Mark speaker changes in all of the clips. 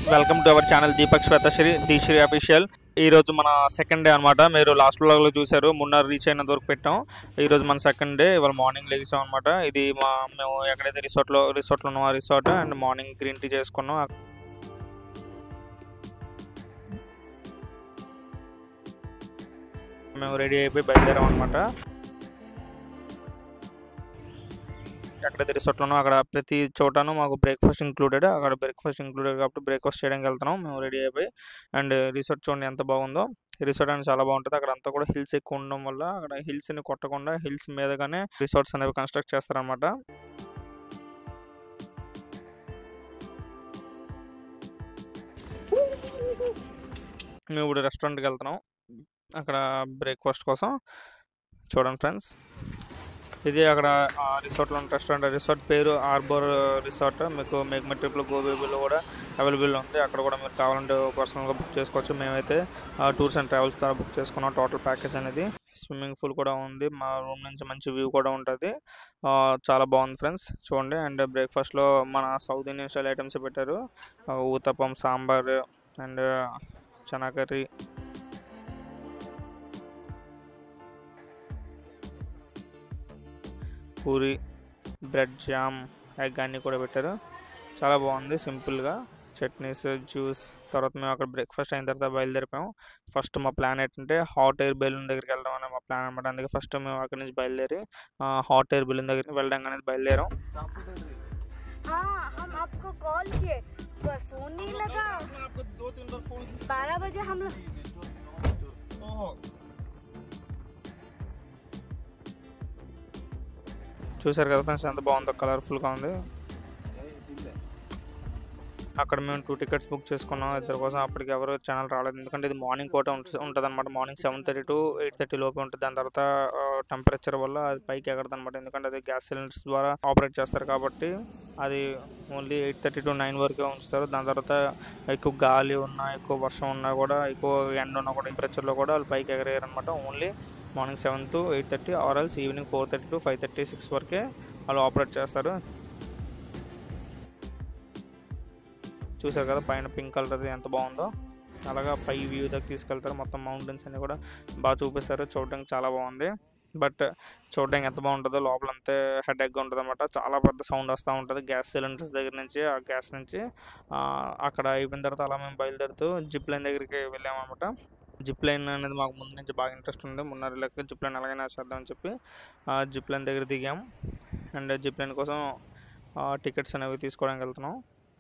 Speaker 1: welcome to our channel Deepak Swethasri దీశ్రీ official ఈ రోజు మన సెకండ్ డే అనమాట మీరు లాస్ట్ లో చూసారు మున్నార్ రీచ్ అయినంత వరకు పెట్టాం ఈ రోజు మన సెకండ్ డే ఇవాళ మార్నింగ్ లెగిసాం అనమాట ఇది మా మేము ఎక్కడైతే రిసార్ట్ లో రిసార్ట్ లో ఉన్నాం ఆ resort and morning green tea చేసుకున్నాం మేము రెడీ అయిపోయి బయలుదేరాం అనమాట ఎక్కడైతే రిసార్ట్లో ఉన్నాం అక్కడ ప్రతి చోటను మాకు బ్రేక్ఫాస్ట్ ఇంక్లూడెడ్ అక్కడ బ్రేక్ఫాస్ట్ ఇంక్లూడెడ్ కాబట్టి బ్రేక్ఫాస్ట్ చేయడానికి వెళ్తున్నాం మేము రెడీ అయిపోయి అండ్ రిసార్ట్ చూడండి ఎంత బాగుందో రిసార్ట్ అనేది చాలా బాగుంటుంది అక్కడ అంతా కూడా హిల్స్ ఎక్కువ ఉండడం వల్ల అక్కడ హిల్స్ని కొట్టకుండా హిల్స్ మీదగానే రిసార్ట్స్ అనేవి కన్స్ట్రక్ట్ చేస్తారనమాట మేము ఇప్పుడు రెస్టారెంట్కి వెళ్తున్నాం అక్కడ బ్రేక్ఫాస్ట్ కోసం చూడండి ఫ్రెండ్స్ ఇది అక్కడ ఆ రిసార్ట్లో ఉన్న రెస్టారెంట్ రిసార్ట్ పేరు ఆర్బర్ రిసార్ట్ మీకు మేఘమ ట్రిప్లో గోవేబీలో కూడా అవైలబుల్ ఉంది అక్కడ కూడా మీరు కావాలంటే పర్సనల్గా బుక్ చేసుకోవచ్చు మేమైతే టూర్స్ అండ్ ట్రావెల్స్ ద్వారా బుక్ చేసుకున్నాం టోటల్ ప్యాకేజ్ అనేది స్విమ్మింగ్ పూల్ కూడా ఉంది మా రూమ్ నుంచి మంచి వ్యూ కూడా ఉంటుంది ఆ, చాలా బాగుంది ఫ్రెండ్స్ చూడండి అండ్ బ్రేక్ఫాస్ట్లో మన సౌత్ ఇండియన్ స్టైల్ ఐటమ్స్ పెట్టారు ఆ, uttapam sambar and chana curry puri bread jam egg అన్నీ కూడా పెట్టారు చాలా బాగుంది సింపుల్గా చట్నీస్ జ్యూస్ తర్వాత మేము అక్కడ బ్రేక్ఫాస్ట్ అయిన తర్వాత బయలుదేరిపోయాము ఫస్ట్ మా ప్లాన్ ఏంటంటే హాట్ ఎయిర్ బెలూన్ దగ్గరికి వెళ్దాం అనే మా ప్లాన్ అనమాట అందుకే ఫస్ట్ మేము అక్కడి నుంచి బయలుదేరి హాట్ ఎయిర్ బెలూన్ దగ్గరికి వెళ్ళడం అనేది బయలుదేరాం
Speaker 2: हाँ हम आपको कॉल किए पर फोन नहीं लगा बारह बजे हम लोग
Speaker 1: చూసారు కదా ఫ్రెండ్స్ ఎంత బాగుందో కలర్ఫుల్గా ఉంది అక్కడ మేము టూ టికెట్స్ బుక్ చేసుకున్నాం ఇద్దరి కోసం అప్పటికి ఎవరు ఛానల్ రాలేదు ఎందుకంటే ఇది మార్నింగ్ పూట ఉంటుంది అనమాట morning seven thirty to eight thirty లోపు ఉంటుంది దాని తర్వాత టెంపరేచర్ వల్ల అది పైకి ఎగరదు అనమాట ఎందుకంటే అది గ్యాస్ సిలిండర్స్ ద్వారా ఆపరేట్ చేస్తారు కాబట్టి అది only eight thirty to nine వరకే ఉంచుతారు దాని తర్వాత ఎక్కువ గాలి ఉన్నా ఎక్కువ వర్షం ఉన్నా కూడా ఎక్కువ ఎండ ఉన్నా కూడా టెంపరేచర్లో కూడా వాళ్ళు పైకి ఎగరేయరు అనమాట only morning seven to eight thirty or else evening four thirty to five thirty six వరకే వాళ్ళు ఆపరేట్ చేస్తారు చూసారు కదా పైన పింక్ కలర్ అది ఎంత బాగుందో అలాగా పై వ్యూ దగ్గర తీసుకెళ్తారు మొత్తం మౌంటైన్స్ అన్ని కూడా బాగా చూపిస్తారు చూడడానికి చాలా బాగుంది బట్ చూడడానికి ఎంత బాగుంటుందో లోపల అంతే హెడ్ ఎగ్ ఉంటుంది అనమాట చాలా పెద్ద సౌండ్ వస్తూ ఉంటుంది గ్యాస్ సిలిండర్స్ దగ్గర నుంచి ఆ గ్యాస్ నుంచి ఆ, అక్కడ అయిపోయిన తర్వాత అలా మేము బయలుదేరుతూ జిప్ లైన్ దగ్గరికి వెళ్ళామన్నమాట జిప్ లైన్ అనేది మాకు ముందు నుంచి బాగా ఇంట్రెస్ట్ ఉంది మున్నర లెక్క జిప్ లైన్ ఎలాగైనా చేద్దామని చెప్పి ఆ జిప్ లైన్ దగ్గర దిగాం అండ్ జిప్ లైన్ కోసం టికెట్స్ అనేవి తీసుకోవడానికి వెళ్తున్నాం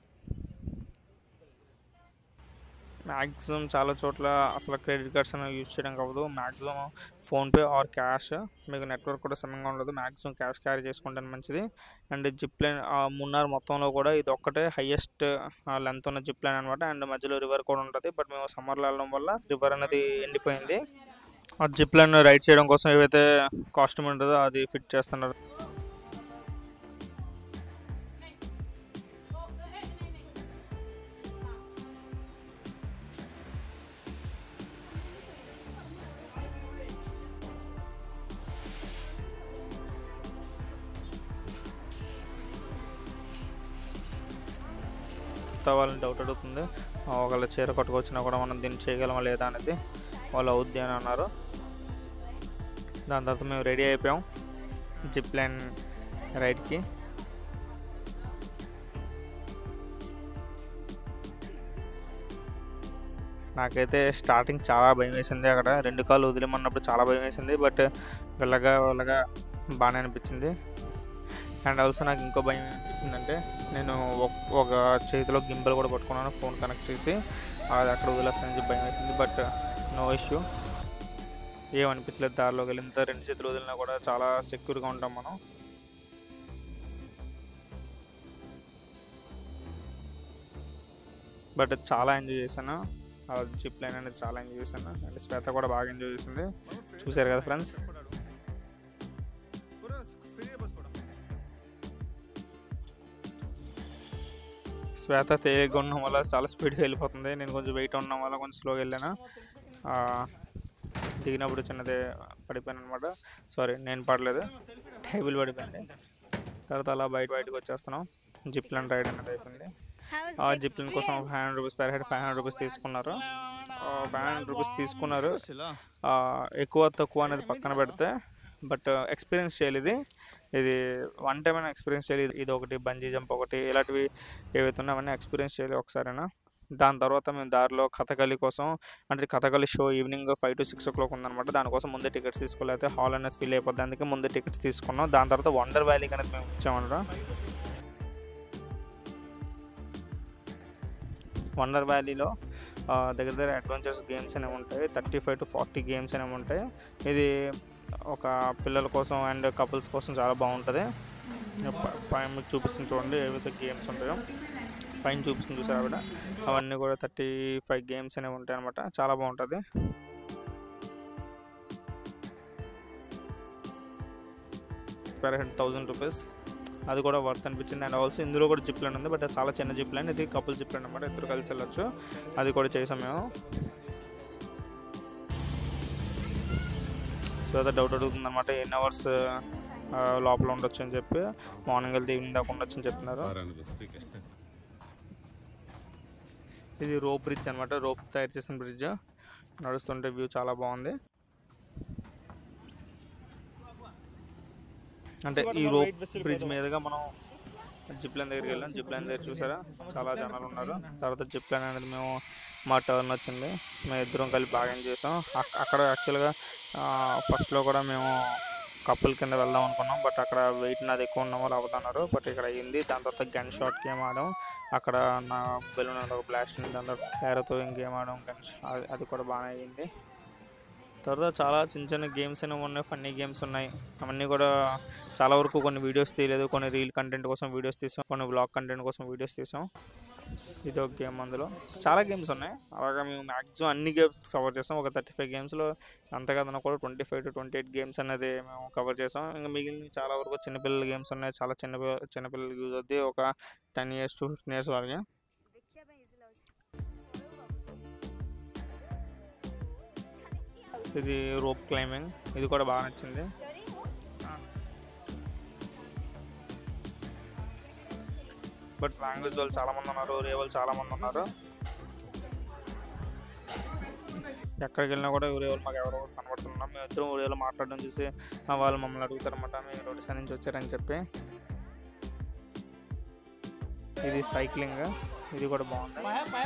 Speaker 1: మ్యాక్సిమం చాలా చోట్ల అసలు క్రెడిట్ కార్డ్స్ అనేవి యూజ్ చేయడానికి అవ్వదు మ్యాక్సిమం ఫోన్పే ఆర్ క్యాష్ మీకు నెట్వర్క్ కూడా సమంగా ఉండదు మ్యాక్సిమం క్యాష్ క్యారీ చేసుకుంటే మంచిది అండ్ జిప్ లైన్ మున్నార్ మొత్తంలో కూడా ఇది ఒక్కటే హైయెస్ట్ లెంత్ ఉన్న జిప్ లైన్ అనమాట అండ్ మధ్యలో రివర్ కూడా ఉంటుంది బట్ మేము సమ్మర్లో వెళ్ళడం వల్ల రివర్ అనేది ఎండిపోయింది ఆ జిప్ లైన్ రైడ్ చేయడం కోసం ఏవైతే కాస్ట్యూమ్ ఉంటుందో అది ఫిట్ చేస్తున్నారు కొత్త వాళ్ళని డౌట్ అడుగుతుంది ఆ, ఒకవేళ చీర కట్టుకొచ్చినా కూడా మనం దీన్ని చేయగలమా లేదా అనేది వాళ్ళు అవుద్ది అని అన్నారు దాని తర్వాత మేము రెడీ అయిపోయాం జిప్ లైన్ రైడ్కి నాకైతే స్టార్టింగ్ చాలా భయం వేసింది అక్కడ రెండు కాళ్ళు వదిలేమన్నప్పుడు చాలా భయం వేసింది బట్ వెళ్ళగా వెళ్ళగా బాగానే అనిపించింది అండ్ ఆల్సో నాకు ఇంకో భయం అనిపించిందంటే నేను ఒక- ఒక చేతిలో గింబల్ కూడా పట్టుకున్నాను ఫోన్ కనెక్ట్ చేసి అది అక్కడ వదిలేస్తానని చెప్పి భయం వేసింది బట్ నో ఇష్యూ ఏమనిపించలేదు దారిలోకి వెళ్ళిన రెండు చేతులు వదిలినా కూడా చాలా సెక్యూర్గా ఉంటాం మనం బట్ చాలా ఎంజాయ్ చేశాను ఆ జిప్ లైన్ అనేది చాలా ఎంజాయ్ చేశాను అండ్ శ్వేత కూడా బాగా ఎంజాయ్ చేసింది చూసారు కదా ఫ్రెండ్స్ శ్వేత తేలిగ్గా ఉండడం వల్ల చాలా స్పీడ్గా వెళ్ళిపోతుంది నేను కొంచెం వెయిట్ ఉండడం వల్ల కొంచెం స్లోగా వెళ్ళాను ఆ, దిగినప్పుడు చిన్నదే పడిపోయాను అనమాట సారీ నేను పడలేదు టేబుల్ పడిపోయింది తర్వాత అలా బయట బయటకు వచ్చేస్తున్నాం జిప్ లైన్ రైడ్ అనేది అయిపోయింది
Speaker 2: How was
Speaker 1: ఆ
Speaker 2: the
Speaker 1: జిప్ లైన్ కోసం five hundred rupees per head five hundred rupees తీసుకున్నారు ఫైవ్ హండ్రెడ్ రూపీస్ తీసుకున్నారు ఆ, ఎక్కువ తక్కువ అనేది పక్కన పెడితే బట్ ఎక్స్పీరియన్స్ చేయాలి ఇది ఇది వన్ టైం అయినా ఎక్స్పీరియన్స్ చేయాలి ఇది ఒకటి బంజీ జంప్ ఒకటి ఇలాంటివి ఏవైతే ఉన్నాయో అవన్నీ ఎక్స్పీరియన్స్ చేయాలి ఒకసారైనా దాని తర్వాత మేము దారిలో కథకళి కోసం అంటే Kathakali show evening five to six o'clock ఉందన్నమాట దానికోసం ముందే టికెట్స్ తీసుకోలేకపోతే హాల్ అనేది ఫిల్ అయిపోద్ది అందుకే ముందే టికెట్స్ తీసుకున్నాం దాని తర్వాత వండర్ వ్యాలీకి అనేది మేము వచ్చామన్నమాట వండర్ వ్యాలీలో ఆ, దగ్గర దగ్గర అడ్వెంచర్స్ గేమ్స్ అనేవి ఉంటాయి thirty five to forty games అనేవి ఉంటాయి ఇది ఒక పిల్లల కోసం అండ్ కపుల్స్ కోసం చాలా బాగుంటుంది ప- పైన మీకు చూపిస్తుంది చూడండి ఏవైతే గేమ్స్ ఉంటాయో పైన చూపిస్తుంది చూసారు ఆవిడ అవన్నీ కూడా థర్టీ ఫైవ్ గేమ్స్ అనేవి ఉంటాయి అనమాట చాలా బాగుంటుంది పర్ హెడ్ థౌజండ్ రూపీస్ అది కూడా వర్త్ అనిపించింది అండ్ ఆల్సో ఇందులో కూడా జిప్ లైన్ ఉంది బట్ అది చాలా చిన్న జిప్ లైన్ ఇది కపుల్ జిప్ లైన్ అనమాట ఇద్దరు కలిసి వెళ్ళొచ్చు అది కూడా చేసాం మేము సో అదే డౌట్ అడుగుతుంది అనమాట ఎన్ని అవర్స్ లోపల ఉండొచ్చు అని చెప్పి మార్నింగ్ వెళ్తే ఈవినింగ్ దాకా ఉండొచ్చు అని చెప్తున్నారు ఇది రోప్ బ్రిడ్జ్ అనమాట రోప్ తయారు చేసిన బ్రిడ్జ్ నడుస్తుంటే వ్యూ చాలా బాగుంది అంటే ఈ రోప్ బ్రిడ్జ్ మీదుగా మనం జిప్ లైన్ దగ్గరికి వెళ్ళాం జిప్ లైన్ దగ్గర చూసారా చాలా జనాలు ఉన్నారు తర్వాత జిప్ లైన్ అనేది మేము మా టర్న్ వచ్చింది మేము ఇద్దరం కలిపి బాగా ఎంజాయ్ చేసాం అక్- అక్కడ యాక్చువల్గా ఫస్ట్లో కూడా మేము కప్పుల కింద వెళ్దాం అనుకున్నాం బట్ అక్కడ వెయిట్ నాది ఎక్కువ ఉన్న వాళ్ళు అవుతున్నారు బట్ ఇక్కడ అయ్యింది దాని తర్వాత గన్ షాట్ గేమ్ ఆడాం అక్కడ నా బెలూన్ ఒక బ్లాస్ట్ దాని తర్వాత పేరతో గేమ్ ఆడాం గన్ అది కూడా బాగా అయ్యింది తర్వాత చాలా చిన్న చిన్న గేమ్స్ అనేవి ఉన్నాయి ఫన్నీ గేమ్స్ ఉన్నాయి అవన్నీ కూడా చాలా వరకు కొన్ని వీడియోస్ తీయలేదు కొన్ని రీల్ కంటెంట్ కోసం వీడియోస్ తీసాం కొన్ని బ్లాగ్ కంటెంట్ కోసం వీడియోస్ తీసాం ఇది ఒక గేమ్ అందులో చాలా గేమ్స్ ఉన్నాయి అలాగా మేము మ్యాక్సిమం అన్ని గేమ్స్ కవర్ చేసాం ఒక థర్టీ ఫైవ్ గేమ్స్లో అంత కాదన్నా కూడా twenty five to twenty eight games అనేది మేము కవర్ చేసాం ఇంకా మిగిలిన చాలా వరకు చిన్నపిల్లల గేమ్స్ ఉన్నాయి చాలా చిన్న పిల్ల- చిన్నపిల్లలకి యూజ్ అవుద్ది ఒక ten years to fifteen years వరకు
Speaker 2: देखिए मैं इजी लव
Speaker 1: ఇది రోప్ క్లైంబింగ్ ఇది కూడా బాగా నచ్చింది బట్ లాంగ్వేజ్ వాళ్ళు చాలా మంది ఉన్నారు ఒరే వాళ్ళు చాలా మంది ఉన్నారు ఎక్కడికి వెళ్ళినా కూడా ఒరే వాళ్ళు మాకు ఎవరో ఒకరు కనబడుతున్నారు మేము ఇద్దరం ఒరేలో మాట్లాడడం చూసి ఆ, వాళ్ళు మమ్మల్ని అడుగుతారన్నమాట మీరు ఒడిశా నుంచి వచ్చారని చెప్పి ఇది సైక్లింగ్ ఇది కూడా బాగుంది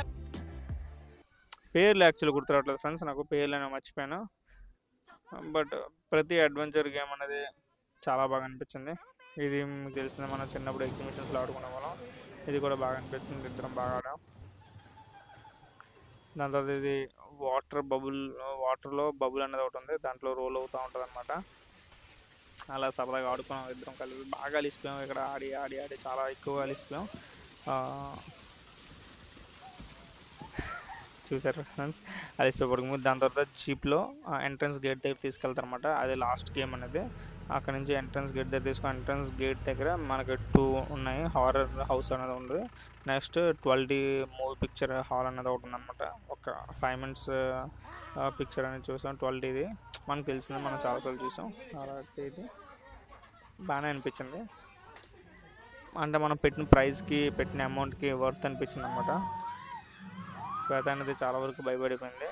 Speaker 1: పేర్లు యాక్చువల్లీ గుర్తురావట్లేదు ఫ్రెండ్స్ నాకు పేర్లు నేను మర్చిపోయాను బట్ ప్రతి అడ్వెంచర్ గేమ్ అనేది చాలా బాగా అనిపించింది ఇది మీకు తెలిసిందే మనం చిన్నప్పుడు ఎగ్జిబిషన్స్లో ఆడుకునే వాళ్ళం ఇది కూడా బాగా అనిపించింది ఇద్దరం బాగా ఆడాం దాని తర్వాత ఇది వాటర్ బబుల్ వాటర్లో బబుల్ అనేది ఒకటి ఉంది దాంట్లో రోల్ అవుతూ ఉంటుంది అనమాట అలా సరదాగా ఆడుకున్నాం ఇద్దరం కలిసి బాగా అలిసిపోయాం ఇక్కడ ఆడి ఆడి ఆడి చాలా ఎక్కువ అలిసిపోయాం ఆ, చూసారు ఫ్రెండ్స్ అలిసిపోయి పడుకుని దాని తర్వాత జీప్లో ఎంట్రన్స్ గేట్ దగ్గర తీసుకెళ్తారు అనమాట అది లాస్ట్ గేమ్ అనేది అక్కడ నుంచి ఎంట్రన్స్ గేట్ దగ్గర తీసుకొని ఎంట్రన్స్ గేట్ దగ్గర మనకి టూ ఉన్నాయి హారర్ హౌస్ అనేది ఉంది next twelve D movie picture hall అనేది ఒకటి ఉందన్నమాట ఒక ఫైవ్ మినిట్స్ పిక్చర్ అనేది చూసాం ట్వెల్వ్ ఇది మనకు తెలిసింది మనం చాలాసార్లు చూసాం అలాంటి ఇది బాగానే అనిపించింది అంటే మనం పెట్టిన ప్రైస్కి పెట్టిన అమౌంట్కి వర్త్ అనిపించింది అనమాట శ్వేత అనేది చాలా వరకు భయపడిపోయింది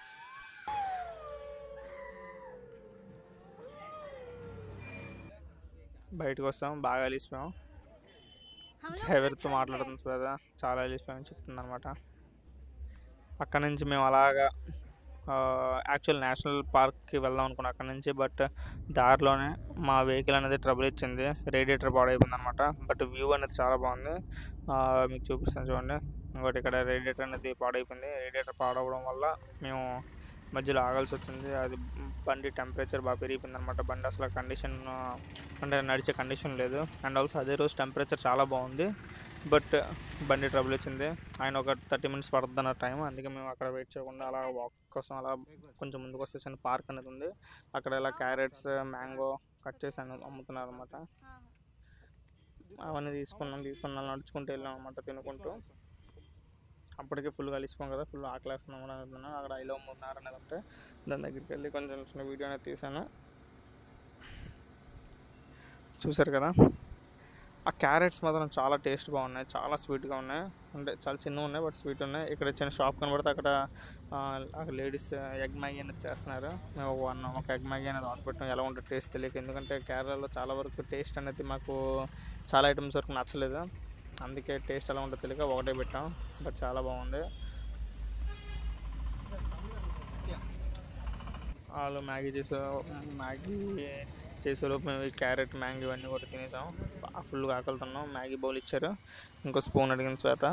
Speaker 1: బయటకు వస్తాం బాగా అలిసిపోయాం
Speaker 2: हम लोग
Speaker 1: డ్రైవర్తో మాట్లాడుతుంది శ్వేత చాలా అలిసిపోయామని చెప్తుంది అనమాట అక్కడ నుంచి మేము అలాగా యాక్చువల్ నేషనల్ పార్క్కి వెళ్దాం అనుకున్నాం అక్కడ నుంచి బట్ దారిలోనే మా వెహికల్ అనేది ట్రబుల్ ఇచ్చింది రేడియేటర్ పాడైపోయింది అనమాట బట్ వ్యూ అనేది చాలా బాగుంది ఆ, మీకు చూపిస్తాను చూడండి ఇంకోటి ఇక్కడ రేడియేటర్ అనేది పాడైపోయింది రేడియేటర్ పాడవడం వల్ల మేము మధ్యలో ఆగాల్సి వచ్చింది అది బండి టెంపరేచర్ బాగా పెరిగిపోయింది అనమాట బండి అసలు కండిషన్ అంటే నడిచే కండిషన్ లేదు అండ్ ఆల్సో అదే రోజు టెంపరేచర్ చాలా బాగుంది బట్ బండి ట్రబుల్ వచ్చింది ఆయన ఒక థర్టీ మినిట్స్ పడుతుంది అన్న టైం అందుకే మేము అక్కడ వెయిట్ చేయకుండా అలా వాక్ కోసం అలా కొంచెం ముందుకు వస్తే చిన్న పార్క్ అనేది ఉంది అక్కడ ఇలా క్యారెట్స్ మ్యాంగో కట్ చేసి అన్ని అమ్ముతున్నారు అనమాట
Speaker 2: हाँ,
Speaker 1: అవన్నీ తీసుకున్నాం తీసుకున్నాం నడుచుకుంటూ వెళ్ళాం అనమాట తినుకుంటూ అప్పటికే ఫుల్ కలిసిపోం కదా ఫుల్ ఆకలేస్తున్నాం కూడా అనుకున్నాం అక్కడ ఐలో మూడున్నర అనేది ఉంటే దాని దగ్గరికి వెళ్ళి కొంచెం చిన్న వీడియో అనేది తీసాను చూసారు కదా ఆ క్యారెట్స్ మాత్రం చాలా టేస్ట్ బాగున్నాయి చాలా స్వీట్గా ఉన్నాయి అంటే చాలా చిన్నగా ఉన్నాయి బట్ స్వీట్ ఉన్నాయి ఇక్కడ చిన్న షాప్ కనబడితే అక్కడ ఆ, అక్కడ లేడీస్ ఎగ్ మ్యాగీ అనేది చేస్తున్నారు మేము ఒక వన్ ఒక ఎగ్ మ్యాగీ అనేది ఆర్డర్ పెట్టాం ఎలా ఉంటుంది టేస్ట్ తెలియక ఎందుకంటే కేరళలో చాలా వరకు టేస్ట్ అనేది మాకు చాలా ఐటమ్స్ వరకు నచ్చలేదు అందుకే టేస్ట్ ఎలా ఉంటుందో తెలియక ఒకటే పెట్టాం బట్ చాలా బాగుంది వాళ్ళు మ్యాగీ చేసే మ్యాగీ చేసేలోపు మేము ఈ క్యారెట్ మ్యాంగో ఇవన్నీ కూడా తినేసాం ఫుల్గా ఆకలితున్నాం మ్యాగీ బౌల్ ఇచ్చారు ఇంకో స్పూన్ అడిగిన శ్వేత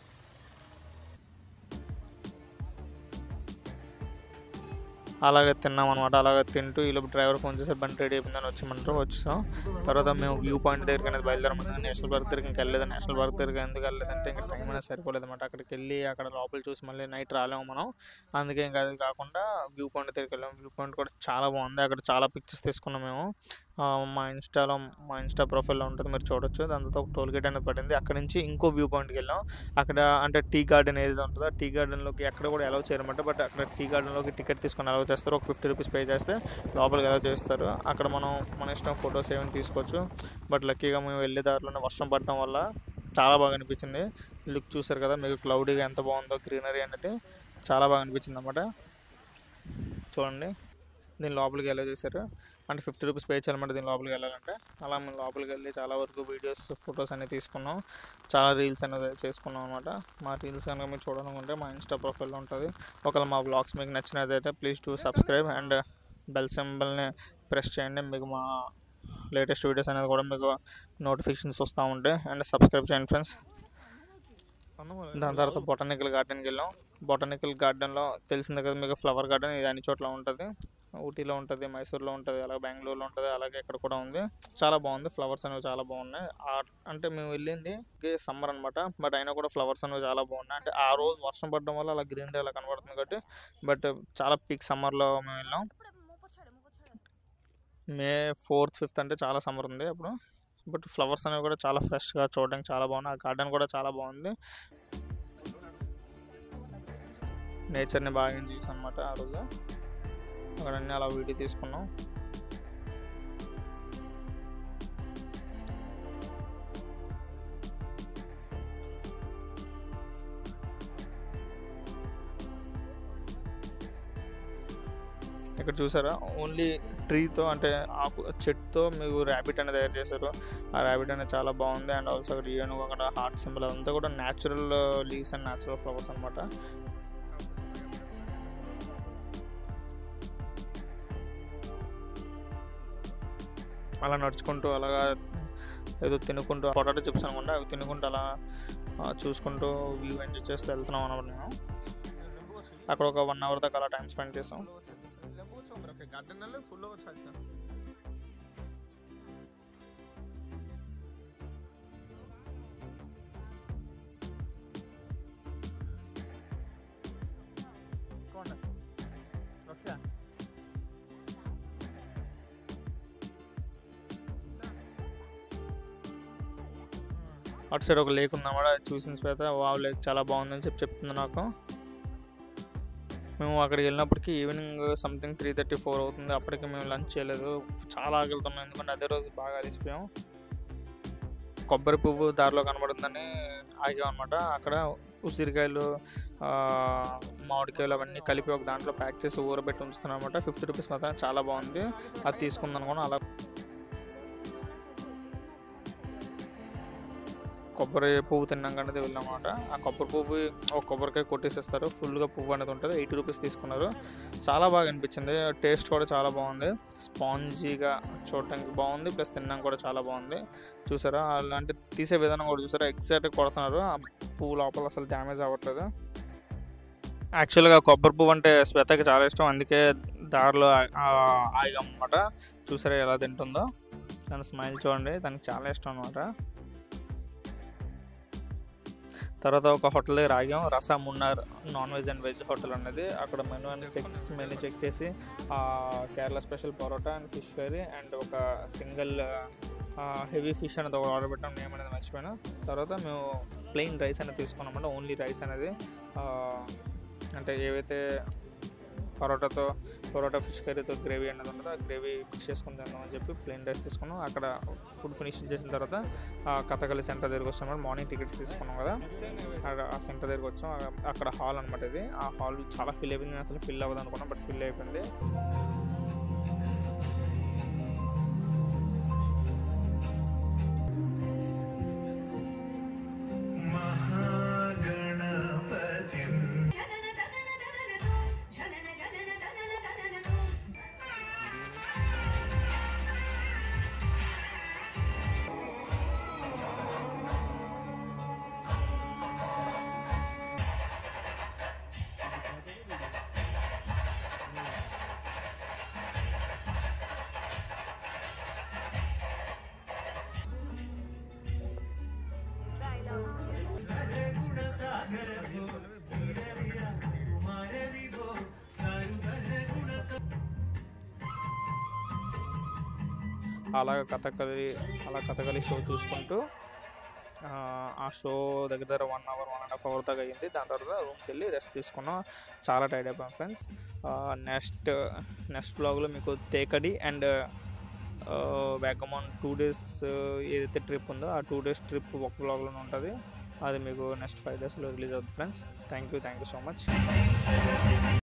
Speaker 1: అలాగే తిన్నాం అనమాట అలాగే తింటూ ఈలోపు డ్రైవర్ ఫోన్ చేసి బండి రెడీ అయిపోయిందని వచ్చామంటారు వచ్చాం తర్వాత మేము వ్యూ పాయింట్ దగ్గరికి అనేది బయలుదేరమంటే నేషనల్ పార్క్ దగ్గరికి ఇంకా వెళ్ళలేదు నేషనల్ పార్క్ దగ్గరికి ఎందుకు వెళ్ళలేదంటే ఇంకా టైం అనేది సరిపోలేదు అనమాట అక్కడికి వెళ్ళి అక్కడ లోపల చూసి మళ్ళీ నైట్ రాలేము మనం అందుకే ఇంకా అది కాకుండా వ్యూ పాయింట్ దగ్గరికి వెళ్ళాం వ్యూ పాయింట్ కూడా చాలా బాగుంది అక్కడ చాలా పిక్చర్స్ తీసుకున్నాం మేము ఆ, మా ఇన్స్టాలో మా ఇన్స్టా ప్రొఫైల్లో ఉంటుంది మీరు చూడొచ్చు దాని తర్వాత ఒక టోల్ గేట్ అనేది పడింది అక్కడ నుంచి ఇంకో వ్యూ పాయింట్కి వెళ్ళాం అక్కడ అంటే టీ గార్డెన్ ఏది ఉంటుందో టీ గార్డెన్లోకి ఎక్కడ కూడా అలౌ చేయరన్నమాట బట్ అక్కడ టీ గార్డెన్లోకి టికెట్ తీసుకొని అలౌ చేస్తారు ఒక ఫిఫ్టీ రూపీస్ పే చేస్తే లోపలికి అలౌ చేస్తారు అక్కడ మనం మన ఇష్టం ఫొటోస్ ఏమైనా తీసుకోవచ్చు బట్ లక్కీగా మేము వెళ్ళే దారిలోనే వర్షం పడటం వల్ల చాలా బాగా అనిపించింది లుక్ చూసారు కదా మీకు క్లౌడీగా ఎంత బాగుందో గ్రీనరీ అనేది చాలా బాగా అనిపించింది అన్నమాట చూడండి దీని లోపలికి వెళ్ళ చేశారు అంటే ఫిఫ్టీ రూపీస్ పే చేయాలన్నమాట దీని లోపలికి వెళ్ళాలంటే అలా మేము లోపలికి వెళ్ళి చాలా వరకు వీడియోస్ ఫొటోస్ అనేవి తీసుకున్నాం చాలా రీల్స్ అనేది చేసుకున్నాం అనమాట మా రీల్స్ కనుక మీరు చూడాలనుకుంటే మా ఇన్స్టా ప్రొఫైల్లో ఉంటుంది ఒకవేళ మా బ్లాగ్స్ మీకు నచ్చినదైతే please to subscribe and bell సింబల్ని ప్రెస్ చేయండి మీకు మా లేటెస్ట్ వీడియోస్ అనేది కూడా మీకు నోటిఫికేషన్స్ వస్తూ ఉంటాయి అండ్ సబ్స్క్రైబ్ చేయండి ఫ్రెండ్స్ దాని తర్వాత బొటానికల్ గార్డెన్కి వెళ్ళాం బొటానికల్ గార్డెన్లో తెలిసిందే కదా మీకు ఫ్లవర్ గార్డెన్ ఇది అన్ని చోట్ల ఉంటుంది ఊటీలో ఉంటుంది మైసూర్లో ఉంటుంది అలాగే బెంగళూరులో ఉంటుంది అలాగే ఇక్కడ కూడా ఉంది చాలా బాగుంది ఫ్లవర్స్ అనేవి చాలా బాగున్నాయి ఆ- అంటే మేము వెళ్ళింది సమ్మర్ అనమాట బట్ అయినా కూడా ఫ్లవర్స్ అనేవి చాలా బాగున్నాయి అంటే ఆ రోజు వర్షం పడడం వల్ల అలా గ్రీన్ అలా కనబడుతుంది కాబట్టి బట్ చాలా పీక్ సమ్మర్లో మేము వెళ్ళాం మే ఫోర్త్ ఫిఫ్త్ అంటే చాలా సమ్మర్ ఉంది అప్పుడు బట్ ఫ్లవర్స్ అనేవి కూడా చాలా ఫ్రెష్గా చూడడానికి చాలా బాగున్నాయి ఆ గార్డెన్ కూడా చాలా బాగుంది నేచర్ని బాగా ఎంజాయ్ చేసాం అనమాట ఆ రోజు అక్కడ అన్నీ అలా వీడియో తీసుకున్నాం ఇక్కడ చూసారా ఓన్లీ ట్రీతో అంటే ఆకు చెట్టుతో మీకు ర్యాబిట్ అనేది తయారు చేశారు ఆ ర్యాబిట్ అనేది చాలా బాగుంది అండ్ ఆల్సో అక్కడ ఏనుగు అక్కడ హార్ట్ సింబల్ అదంతా కూడా natural leaves and natural flowers అనమాట అలా నడుచుకుంటూ అలాగా ఏదో తినుకుంటూ పొటాటో చిప్స్ అనుకుంటా అవి తినుకుంటూ అలా ఆ, చూసుకుంటూ వ్యూ ఎంజాయ్ చేస్తూ వెళ్తున్నాం అన్నమాట మేము అక్కడ ఒక వన్ అవర్ దాకా అలా టైం స్పెండ్ చేసాం
Speaker 3: গার্ডেনালে ফুলও ছাড়ছে কোনটা রক্ষা
Speaker 1: అటు సైడ్ ఒక లేక్ ఉందన్నమాట అది చూసిన తర్వాత వావ్ లేక్ చాలా బాగుందని చెప్పి చెప్తుంది నాకు మేము అక్కడికి వెళ్ళినప్పటికీ evening something three thirty four అవుతుంది అప్పటికి మేము లంచ్ చేయలేదు చాలా ఆకలితున్నాం ఎందుకంటే అదే రోజు బాగా అలిసిపోయాం కొబ్బరి పువ్వు దారిలో కనబడుతుందని ఆగాం అనమాట అక్కడ ఉసిరికాయలు ఆ, మామిడికాయలు అవన్నీ కలిపి ఒక దాంట్లో ప్యాక్ చేసి ఊరబెట్టి ఉంచుతున్నాం అనమాట ఫిఫ్టీ రూపీస్ మాత్రం చాలా బాగుంది అది తీసుకుందాం అనుకున్నా అలా కొబ్బరి పువ్వు తిన్నాం అనేది వెళ్ళాం అనమాట ఆ కొబ్బరి పువ్వు ఒక కొబ్బరికాయ కొట్టేసేస్తారు ఫుల్గా పువ్వు అనేది ఉంటుంది ఎయిటీ రూపీస్ తీసుకున్నారు చాలా బాగా అనిపించింది టేస్ట్ కూడా చాలా బాగుంది స్పాంజీగా చూడటానికి బాగుంది ప్లస్ తినడం కూడా చాలా బాగుంది చూసారా అలాంటి తీసే విధానం కూడా చూసారా ఎగ్జాక్ట్గా కొడుతున్నారు ఆ పువ్వు లోపల అసలు డ్యామేజ్ అవ్వట్లేదు యాక్చువల్గా కొబ్బరి పువ్వు అంటే శ్వేతకి చాలా ఇష్టం అందుకే దారిలో ఆగాం అనమాట చూసారా ఎలా తింటుందో దాని స్మైల్ చూడండి దానికి చాలా ఇష్టం అనమాట తర్వాత ఒక హోటల్ దగ్గర ఆగాం Rasa Munnar non veg and veg hotel అనేది అక్కడ మెనూ అనేది చెక్ చేసి మెనూ చెక్ చేసి ఆ, Kerala special parotta and fish curry and ఒక సింగిల్ హెవీ ఫిష్ అనేది ఒక ఆర్డర్ పెట్టాం నేమ్ అనేది మర్చిపోయాను తర్వాత మేము ప్లెయిన్ రైస్ అనేది తీసుకున్నామంటే ఓన్లీ రైస్ అనేది ఆ, అంటే ఏవైతే పరోటాతో పరోటా ఫిష్ కర్రీతో గ్రేవీ అనేది ఉంటుంది ఆ గ్రేవీ మిక్స్ చేసుకుని తిందాం అని చెప్పి ప్లేన్ రైస్ తీసుకున్నాం అక్కడ ఫుడ్ ఫినిషింగ్ చేసిన తర్వాత ఆ కథకళి సెంటర్ దగ్గరికి వచ్చాం మార్నింగ్ టికెట్స్ తీసుకున్నాం కదా అక్కడ ఆ సెంటర్ దగ్గరికి వచ్చాం ఆ- అక్కడ హాల్ అనమాట ఇది ఆ హాల్ చాలా ఫిల్ అయిపోయింది నేను అసలు ఫిల్ అవ్వదు అనుకున్నాను బట్ ఫిల్ అయిపోయింది అలాగ కథకళి అలా కథకళి షో చూసుకుంటూ ఆ, ఆ షో దగ్గర దగ్గర one hour one and half hour దాకా అయ్యింది దాని తర్వాత రూమ్కి వెళ్ళి రెస్ట్ తీసుకున్నాం చాలా టైర్డ్ అయిపోయాం ఫ్రెండ్స్ నెక్స్ట్ నెక్స్ట్ బ్లాగ్లో మీకు Thekkady and Vagamon two days ఏదైతే ట్రిప్ ఉందో ఆ టూ డేస్ ట్రిప్ ఒక బ్లాగ్లోనే ఉంటుంది అది మీకు నెక్స్ట్ ఫైవ్ డేస్లో రిలీజ్ అవుతుంది friends thank you thank you so much